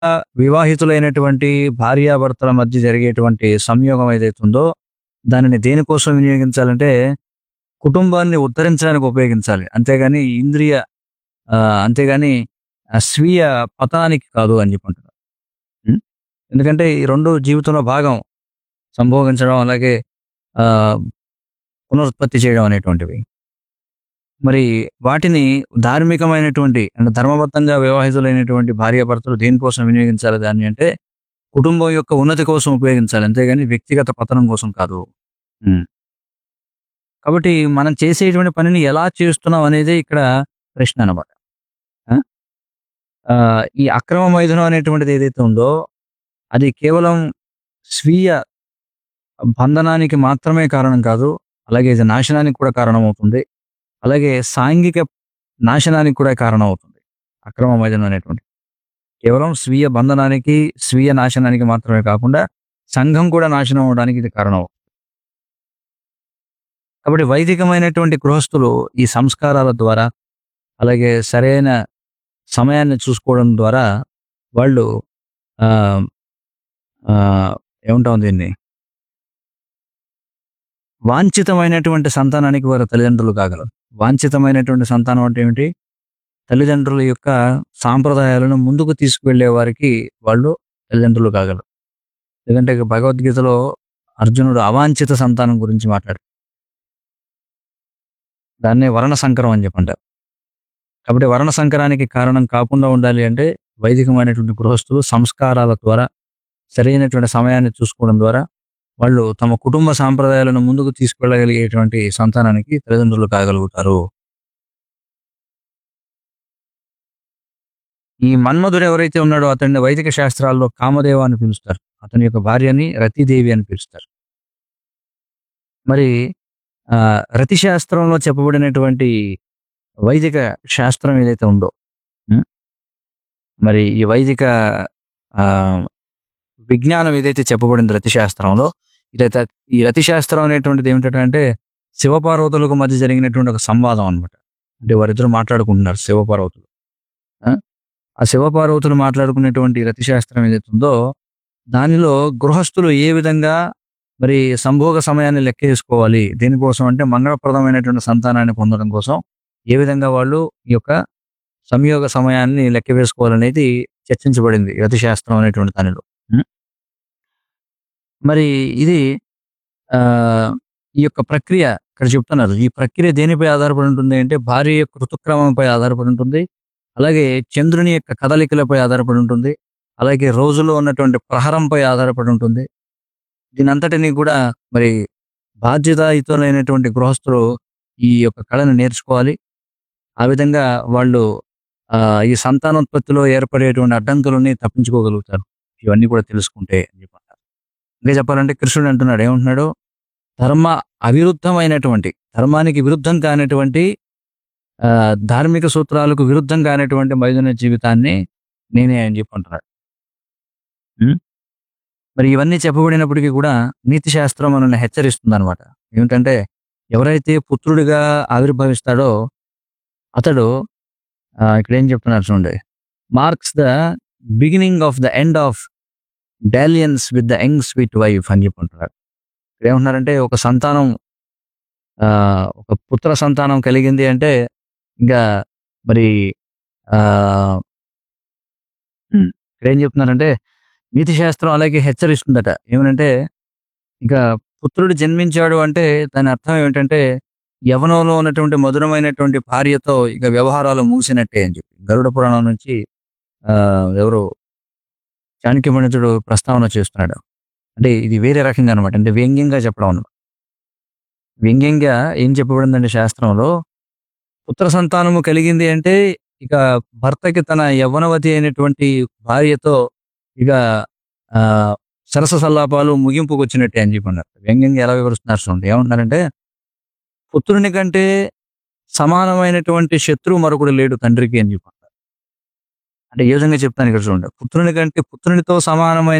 వివాహితులైనటువంటి భార్యాభర్తల మధ్య జరిగేటువంటి సంయోగం ఏదైతే ఉందో దానిని దేనికోసం వినియోగించాలంటే కుటుంబాన్ని ఉద్ధరించడానికి ఉపయోగించాలి అంతేగాని ఇంద్రియ ఆ, అంతేగాని ఆ, స్వీయ పతానికి కాదు అని చెప్పుకుంటున్నారు ఉం? ఎందుకంటే ఈ రెండు జీవితంలో భాగం సంభోగించడం అలాగే ఆ, పునరుత్పత్తి చేయడం అనేటువంటివి మరి వాటిని ధార్మికమైనటువంటి అంటే ధర్మబద్ధంగా వివాహితులైనటువంటి భార్యాభర్తలు దేనికోసం వినియోగించాలి దాన్ని అంటే కుటుంబం యొక్క ఉన్నతి కోసం ఉపయోగించాలి అంతేగాని వ్యక్తిగత పతనం కోసం కాదు ఉం. కాబట్టి మనం చేసేటువంటి పనిని ఎలా చేస్తున్నాం అనేది ఇక్కడ ప్రశ్న అనమాట ఆ? ఆ, ఈ అక్రమ మైథునం అనేటువంటిది ఏదైతే ఉందో అది కేవలం స్వీయ బంధనానికి మాత్రమే కారణం కాదు అలాగే ఇది నాశనానికి కూడా కారణం అవుతుంది అలాగే సాంఘిక నాశనానికి కూడా కారణం అవుతుంది అక్రమ మైథునం అనేటువంటి కేవలం స్వీయ బంధనానికి స్వీయ నాశనానికి మాత్రమే కాకుండా సంఘం కూడా నాశనం అవడానికి ఇది కారణం అవుతుంది కాబట్టి వైదికమైనటువంటి గృహస్థులు ఈ సంస్కారాల ద్వారా అలాగే సరైన సమయాన్ని చూసుకోవడం ద్వారా వాళ్ళు ఆ, ఆ, ఏమంటాం దీన్ని వాంఛితమైనటువంటి సంతానానికి వారు తల్లిదండ్రులు కాగలరు వాంఛితమైనటువంటి సంతానం అంటే ఏమిటి తల్లిదండ్రుల యొక్క సాంప్రదాయాలను ముందుకు తీసుకువెళ్ళే వారికి వాళ్ళు తల్లిదండ్రులు కాగలరు ఎందుకంటే ఇక భగవద్గీతలో అర్జునుడు అవాంఛిత సంతానం గురించి మాట్లాడు దాన్నే వర్ణ సంకరం అని చెప్పంటారు కాబట్టి వర్ణ సంకరానికి కారణం కాకుండా ఉండాలి అంటే వైదికమైనటువంటి గృహస్థులు సంస్కారాల ద్వారా సరైనటువంటి సమయాన్ని చూసుకోవడం ద్వారా వాళ్ళు తమ కుటుంబ సాంప్రదాయాలను ముందుకు తీసుకెళ్ళగలిగేటువంటి సంతానానికి తల్లిదండ్రులు కాగలుగుతారు ఈ మన్మధుడు ఎవరైతే ఉన్నాడో అతన్ని వైదిక శాస్త్రాల్లో కామదేవ అని పిలుస్తారు అతని యొక్క భార్యని రతిదేవి అని పిలుస్తారు మరి ఆ, రతి శాస్త్రంలో చెప్పబడినటువంటి వైదిక శాస్త్రం ఏదైతే ఉందో ఉం? మరి ఈ వైదిక ఆ, విజ్ఞానం ఏదైతే చెప్పబడింది రతి శాస్త్రంలో ఇదైతే ఈ రతి శాస్త్రం అనేటువంటిది ఏమిటంటే శివపార్వతులకు మధ్య జరిగినటువంటి ఒక సంవాదం అన్నమాట అంటే వారిద్దరు మాట్లాడుకుంటున్నారు శివపార్వతులు ఆ? ఆ శివపార్వతులు మాట్లాడుకునేటువంటి రతి శాస్త్రం ఏదైతే ఉందో దానిలో గృహస్థులు ఏ విధంగా మరి సంభోగ సమయాన్ని లెక్క చేసుకోవాలి దేనికోసం అంటే మంగళప్రదమైనటువంటి సంతానాన్ని పొందడం కోసం ఏ విధంగా వాళ్ళు ఈ యొక్క సంయోగ సమయాన్ని లెక్క వేసుకోవాలనేది చర్చించబడింది రతి శాస్త్రం అనేటువంటి దానిలో ఉం? మరి ఇది ఆ ఈ యొక్క ప్రక్రియ ఇక్కడ చెప్తున్నారు ఈ ప్రక్రియ దేనిపై ఆధారపడి ఉంటుంది అంటే భార్య యొక్క ఋతుక్రమంపై ఆధారపడి ఉంటుంది అలాగే చంద్రుని యొక్క కదలికలపై ఆధారపడి ఉంటుంది అలాగే రోజులో ఉన్నటువంటి ప్రహరంపై ఆధారపడి ఉంటుంది దీని అంతటిని కూడా మరి బాధ్యతాయుతులైనటువంటి గృహస్థులు ఈ యొక్క కళను నేర్చుకోవాలి ఆ విధంగా వాళ్ళు ఆ, ఈ సంతానోత్పత్తిలో ఏర్పడేటువంటి అడ్డంకులని తప్పించుకోగలుగుతారు ఇవన్నీ కూడా తెలుసుకుంటే అని చెప్పంటారు ఇంకా చెప్పాలంటే కృష్ణుడు అంటున్నాడు ఏమంటున్నాడు ధర్మ అవిరుద్ధమైనటువంటి ధర్మానికి విరుద్ధం కానటువంటి ఆ, ధార్మిక సూత్రాలకు విరుద్ధం కానటువంటి మైదాన జీవితాన్ని నేనే అని చెప్పి అంటున్నాడు ఉం? మరి ఇవన్నీ చెప్పబడినప్పటికీ కూడా నీతి శాస్త్రం మనల్ని హెచ్చరిస్తుంది అనమాట ఏమిటంటే ఎవరైతే పుత్రుడిగా ఆవిర్భవిస్తాడో అతడు ఆ, ఇక్కడ ఏం చెప్తున్నారు చూడండి marks the beginning of the end of dalliance with the young sweet wife అని చెప్పి అంటున్నారు ఇక్కడ ఏమంటున్నారంటే ఒక సంతానం ఆ, ఒక పుత్ర సంతానం కలిగింది అంటే ఇంకా మరి ఆ ఉమ్, ఇక్కడ ఏం చెప్తున్నారంటే నీతి శాస్త్రం అలాగే హెచ్చరిస్తుందట ఏమనంటే ఇక పుత్రుడు జన్మించాడు అంటే దాని అర్థం ఏమిటంటే యవనంలో ఉన్నటువంటి మధురమైనటువంటి భార్యతో ఇక వ్యవహారాలు మూసినట్టే అని చెప్పి గరుడ పురాణం నుంచి ఆ ఎవరు చాణక్య పండితుడు ప్రస్తావన చేస్తున్నాడు అంటే ఇది వేరే రకంగా అనమాట అంటే వ్యంగ్యంగా చెప్పడం అనమాట వ్యంగ్యంగా ఏం చెప్పబడిందంటే శాస్త్రంలో పుత్ర సంతానము కలిగింది అంటే ఇక భర్తకి తన యవ్వనవతి అయినటువంటి భార్యతో ఇక ఆ సరస సల్లాపాలు ముగింపుకు వచ్చినట్టే అని చెప్పి అన్నారు వ్యంగ్యంగా ఎలా వివరిస్తున్నారు చూడండి ఏమంటున్నారంటే పుత్రుని కంటే సమానమైనటువంటి శత్రువు మరొకడు లేడు తండ్రికి అని చెప్పి అన్నారు. అంటే ఏ విధంగా చెప్తాను ఇక్కడ చూడండి పుత్రుని కంటే పుత్రునితో సమానమైన